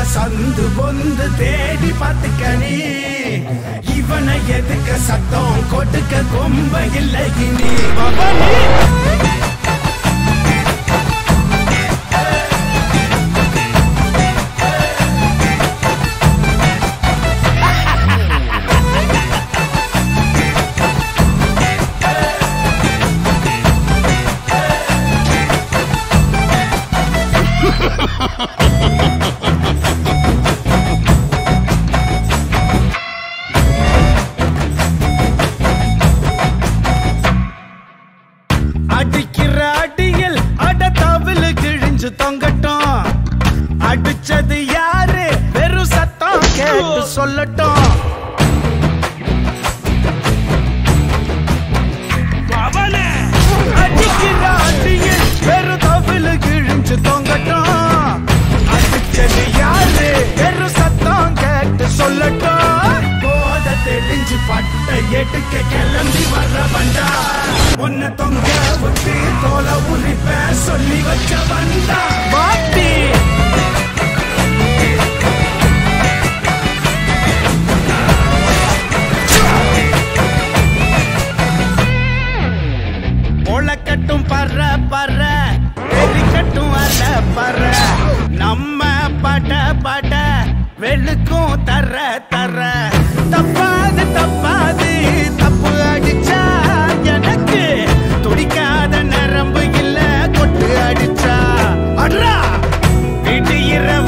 சந்து பொந்து தேடி பார்த்துக்க நீ இவனை எதுக்க சத்தம் கொடுக்க கொம்ப இல்லை நீ பவனி அடிக்கிற அடியில் அட தவிழு கிழிஞ்சு தொங்கட்டும் அடிச்சது யாரு வெறும் சத்தம் கேட்டு சொல்லட்டும் அவனே அடிக்கிற அடியில் வெறும் தவிழு கிழிஞ்சு தொங்கட்டும் அடிச்சது யாரு வெறும் சத்தம் கேட்டு சொல்லட்டும் போத தெளிஞ்சு பட்ட எடுக்க கிளம்பி வர வந்தா உன்னை தொங்க விட்டு தோலை உரிப்ப சொல்லி வச்ச வந்தா மாட்டி முளைக்கட்டும் பற பற எரிக்கட்டும் அற பற நம்ம பட பட வெளுக்கும் தர தர தப்பாது தப்பாது தப்பு அடிச்சா எனக்கு துடிக்காத நரம்பு இல்ல கொட்டு அடிச்சா அட்ரா விடியிற